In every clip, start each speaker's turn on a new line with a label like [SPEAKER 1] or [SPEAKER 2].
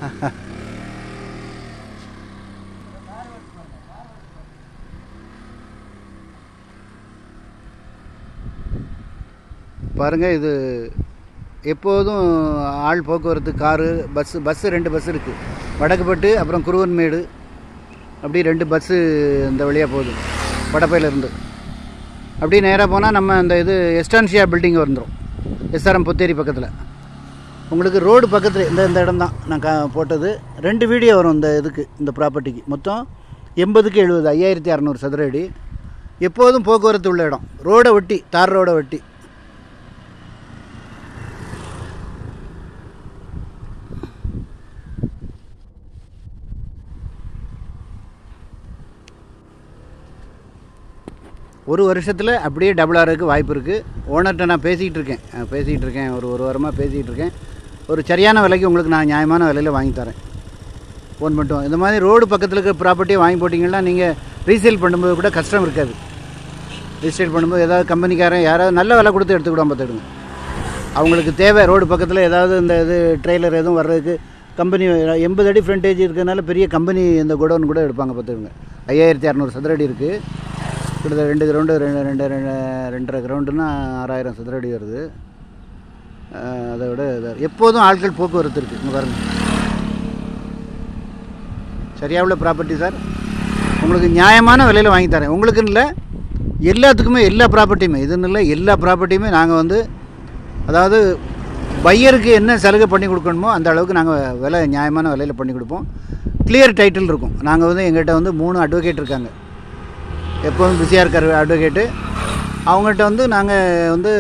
[SPEAKER 1] பாருங்கள் இது எப்போதும் ஆள் போக்குவரத்து காரு பஸ்ஸு பஸ்ஸு ரெண்டு பஸ் இருக்குது வடக்குப்பட்டு அப்புறம் குருவன்மேடு அப்படி ரெண்டு பஸ்ஸு இந்த வழியாக போகுது வடப்பையிலேருந்து அப்படியே நேராக போனால் நம்ம அந்த இது எஸ்டான்ஷியா பில்டிங் வந்துடும் எஸ்ஆர்எம் புத்தேரி பக்கத்தில் உங்களுக்கு ரோடு பக்கத்தில் இந்த இந்த இடம் தான் நான் கா போட்டது ரெண்டு வீடியோ வரும் இந்த இதுக்கு இந்த ப்ராப்பர்ட்டிக்கு மொத்தம் எண்பதுக்கு எழுபது ஐயாயிரத்தி அறநூறு சதுர அடி எப்போதும் போக்குவரத்து உள்ள இடம் ரோடை ஒட்டி தார் ரோடை ஒட்டி ஒரு வருஷத்தில் அப்படியே டபுள் ஆகிறதுக்கு வாய்ப்பு இருக்குது ஓனர்கிட்ட நான் பேசிக்கிட்டு இருக்கேன் அஹ் பேசிக்கிட்டு இருக்கேன் ஒரு ஒரு வாரமாக பேசிக்கிட்டு இருக்கேன் ஒரு சரியான விலைக்கு உங்களுக்கு நான் நியாயமான விலையில் வாங்கி தரேன் ஃபோன் மட்டும் இந்த மாதிரி ரோடு பக்கத்தில் இருக்கிற ப்ராப்பர்ட்டியை வாங்கி போட்டிங்கன்னா நீங்கள் ரீசேல் பண்ணும்போது கூட கஷ்டம் இருக்காது ரீசேல் பண்ணும்போது ஏதாவது கம்பெனிக்காரன் யாராவது நல்ல விலை கொடுத்து எடுத்துக்கிடாம பார்த்துடுங்க அவங்களுக்கு தேவை ரோடு பக்கத்தில் ஏதாவது இந்த இது ட்ரெய்லர் எதுவும் வர்றதுக்கு கம்பெனி எண்பது அடி ஃப்ரண்டேஜ் இருக்கிறதுனால பெரிய கம்பெனி இந்த குடோன் கூட எடுப்பாங்க பார்த்துக்கோங்க ஐயாயிரத்தி அறநூறு சதுர அடி இருக்குது கிட்டத்தட்ட ரெண்டு கிரவுண்டு ரெண்டு ரெண்டு ரெண்டு ரெண்டரை கிரவுண்டுனா ஆறாயிரம் சதுர அடி வருது அஹ் அதை விட இது- எப்போதும் ஆட்கள் போக்குவரத்து இருக்குது இங்கே பாருங்க சரியா உள்ள ப்ராப்பர்ட்டி சார் உங்களுக்கு நியாயமான விலையில் வாங்கி தரேன் உங்களுக்குன்னு இல்லை எல்லாத்துக்குமே எல்லா ப்ராப்பர்ட்டியுமே இதுன்னு இல்லை எல்லா ப்ராப்பர்ட்டியுமே நாங்கள் வந்து அதாவது பையருக்கு என்ன சலுகை பண்ணி கொடுக்கணுமோ அந்த அளவுக்கு நாங்கள் விலை நியாயமான விலையில் பண்ணி கொடுப்போம் கிளியர் டைட்டில் இருக்கும் நாங்கள் வந்து எங்கள்கிட்ட வந்து மூணு அட்வொகேட் இருக்காங்க எப்போதும் பிஸியாக இருக்கார் அட்வொகேட்டு அவங்கள்ட்ட வந்து நாங்கள் வந்து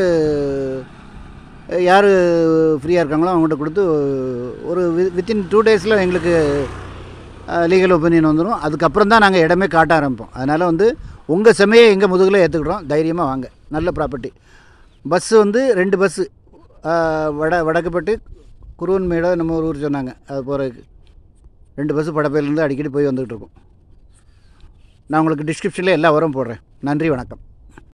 [SPEAKER 1] யார் ஃப்ரீயாக இருக்காங்களோ அவங்கள்ட்ட கொடுத்து ஒரு வித்தின் டூ டேஸில் எங்களுக்கு லீகல் ஒப்பீனியன் வந்துடும் அதுக்கப்புறம் தான் நாங்கள் இடமே காட்ட ஆரம்பிப்போம் அதனால் வந்து உங்கள் செமையை எங்கள் முதுகில் ஏற்றுக்கிறோம் தைரியமாக வாங்க நல்ல ப்ராப்பர்ட்டி பஸ்ஸு வந்து ரெண்டு பஸ்ஸு வட வடக்குப்பட்டு குருவன்மேடோ நம்ம ஒரு ஊர் சொன்னாங்க அது போகிறதுக்கு ரெண்டு பஸ்ஸு படப்பையிலேருந்து அடிக்கடி போய் வந்துகிட்டு இருக்கோம் நான் உங்களுக்கு டிஸ்கிரிப்ஷனில் எல்லா உரம் போடுறேன் நன்றி வணக்கம்